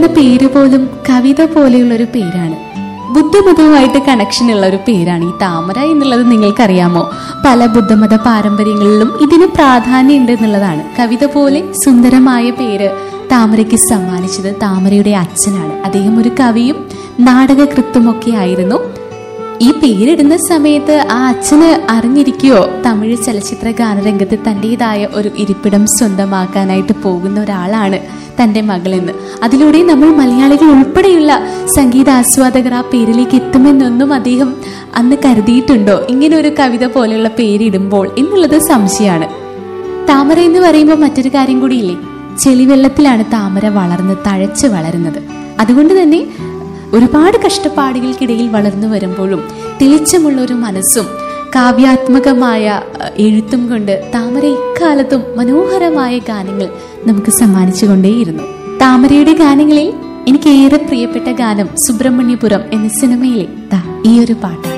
എന്ന പേര് പോലും കവിത പോലെയുള്ള ഒരു പേരാണ് ബുദ്ധമതവുമായിട്ട് കണക്ഷൻ ഉള്ള ഒരു പേരാണ് ഈ താമര എന്നുള്ളത് നിങ്ങൾക്കറിയാമോ പല ബുദ്ധമത പാരമ്പര്യങ്ങളിലും ഇതിന് പ്രാധാന്യം ഉണ്ട് എന്നുള്ളതാണ് കവിത പോലെ സുന്ദരമായ പേര് താമരയ്ക്ക് സമ്മാനിച്ചത് താമരയുടെ അച്ഛനാണ് അദ്ദേഹം ഒരു കവിയും നാടകകൃത്തുമൊക്കെ ആയിരുന്നു ഈ പേരിടുന്ന സമയത്ത് ആ അച്ഛന് അറിഞ്ഞിരിക്കുകയോ തമിഴ് ചലച്ചിത്ര ഗാനരംഗത്ത് തൻ്റെതായ ഒരു ഇരിപ്പിടം സ്വന്തമാക്കാനായിട്ട് പോകുന്ന ഒരാളാണ് തൻ്റെ മകളെന്ന് അതിലൂടെ നമ്മൾ മലയാളികൾ ഉൾപ്പെടെയുള്ള സംഗീത ആസ്വാദകർ ആ പേരിലേക്ക് എത്തുമെന്നൊന്നും അദ്ദേഹം അന്ന് കരുതിയിട്ടുണ്ടോ ഇങ്ങനെ ഒരു കവിത പോലെയുള്ള പേരിടുമ്പോൾ എന്നുള്ളത് സംശയമാണ് താമര എന്ന് പറയുമ്പോൾ മറ്റൊരു കാര്യം കൂടിയില്ലേ ചെളിവെള്ളത്തിലാണ് താമര വളർന്ന് തഴച്ച് വളരുന്നത് അതുകൊണ്ട് തന്നെ ഒരുപാട് കഷ്ടപ്പാടുകൾക്കിടയിൽ വളർന്നു വരുമ്പോഴും തെളിച്ചമുള്ള ഒരു മനസ്സും കാവ്യാത്മകമായ അഹ്, എഴുത്തും കൊണ്ട് താമര ഇക്കാലത്തും മനോഹരമായ ഗാനങ്ങൾ നമുക്ക് സമ്മാനിച്ചുകൊണ്ടേയിരുന്നു താമരയുടെ ഗാനങ്ങളിൽ എനിക്ക് ഏറെ പ്രിയപ്പെട്ട ഗാനം സുബ്രഹ്മണ്യപുരം എന്ന സിനിമയിലെ ദാ ഈ ഒരു പാട്ടാണ്